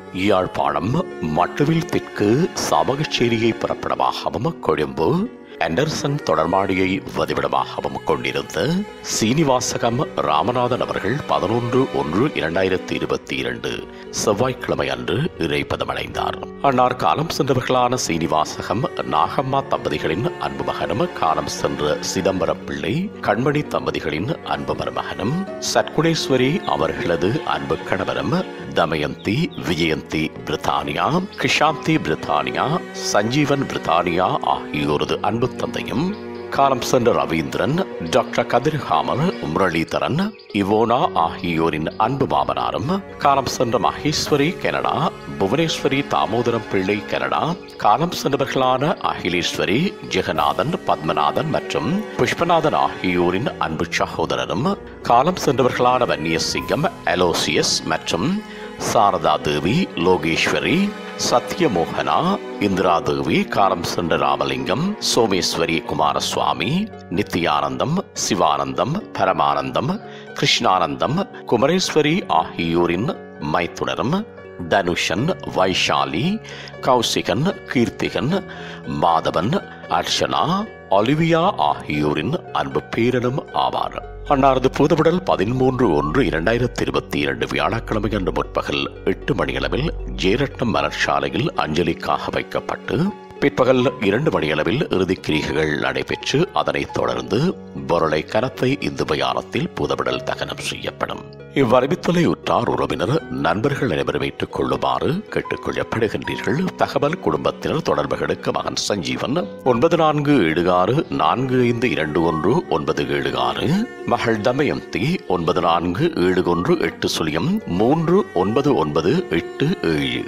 யாழ்ப்பாணம் மட்டுவில் தெற்கு சமகச்சேரியை புறப்படமாகவும் கொழும்பு ஆண்டர்சன் தொடர்பாடியை வதிவிடமாகவும் கொண்டிருந்த சீனிவாசகம் ராமநாதன் அவர்கள் பதினொன்று ஒன்று இரண்டாயிரத்தி இருபத்தி இரண்டு செவ்வாய்க்கிழமை அன்று இறைப்பதமடைந்தார் அன்னார் காலம் சென்றவர்களான சீனிவாசகம் நாகம்மா தம்பதிகளின் அன்பு மகனும் காலம் சென்ற சிதம்பரம் பிள்ளை கண்மணி தம்பதிகளின் அன்பு மருமகனும் சத்குணேஸ்வரி அவர்களது அன்பு கணவரும் தமயந்தி விஜயந்தி பிரித்தானியா கிஷாந்தி பிரித்தானியா சஞ்சீவன் பிரித்தானியா ஆகியோரது அன்பு தந்தையும் காலம் சென்ற ரவீந்திரன் டாக்டர் கதிர்ஹாமர் முரளிதரன் இவோனா ஆகியோரின் அன்பு மாமனாரும் காலம் சென்ற மகேஸ்வரி கனடா புவனேஸ்வரி தாமோதரம் பிள்ளை கனடா காலம் சென்றவர்களான அகிலேஸ்வரி ஜெகநாதன் பத்மநாதன் மற்றும் புஷ்பநாதன் ஆகியோரின் அன்பு சகோதரரும் காலம் சென்றவர்களான வன்னியசிங்கம் அலோசியஸ் மற்றும் சாரதா தேவி லோகேஸ்வரி சத்யமோகனா இந்திரா தேவி காலம் சென்ற ராமலிங்கம் சோமேஸ்வரி குமாரசுவாமி நித்யானந்தம் சிவானந்தம் பரமானந்தம் கிருஷ்ணானந்தம் குமரேஸ்வரி ஆகியோரின் மைத்துனரும் தனுஷன் வைஷாலி கௌசிகன் கீர்த்திகன் மாதவன் அர்ச்சனா ஒலிவியா ஆகியோரின் அன்பு பேரனும் ஆவார் அன்னாரது பூதவிடல் பதிமூன்று ஒன்று இரண்டாயிரத்தி இருபத்தி இரண்டு வியாழக்கிழமை அன்று முற்பகல் எட்டு மணியளவில் ஜெயரட்னம் மலர்ச்சாலையில் அஞ்சலிக்காக வைக்கப்பட்டு பிற்பகல் இரண்டு மணியளவில் இறுதிக்கிரிகைகள் நடைபெற்று அதனைத் தொடர்ந்து பொருளை கனத்தை இந்து மயானத்தில் பூதவிடல் தகனம் செய்யப்படும் இவ்வறிவித்தலை உற்றார் உறவினர் நண்பர்கள் அனைவரும் ஏற்றுக் கொள்ளுமாறு கேட்டுக்கொள்ளப்படுகின்றீர்கள் தகவல் குடும்பத்தினர் தொடர்புகளுக்கு மகன் சஞ்சீவன் ஒன்பது நான்கு ஏழு ஆறு நான்கு ஐந்து இரண்டு ஒன்று ஒன்பது ஏழு ஆறு மகள் தமயந்தி ஒன்பது நான்கு ஏழு ஒன்று எட்டு சுழியம் மூன்று ஒன்பது ஒன்பது எட்டு ஏழு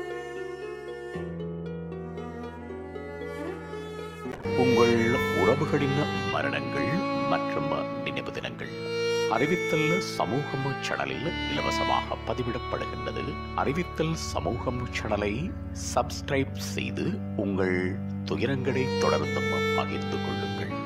உங்கள் உறவுகளின் மரணங்கள் மற்றும் நினைவு தினங்கள் அறிவித்தல் சமூகம் சேனலில் இலவசமாக பதிவிடப்படுகின்றது அறிவித்தல் சமூகம் சேனலை சப்ஸ்கிரைப் செய்து உங்கள் துயரங்களை தொடர்ந்தும் பகிர்ந்து கொள்ளுங்கள்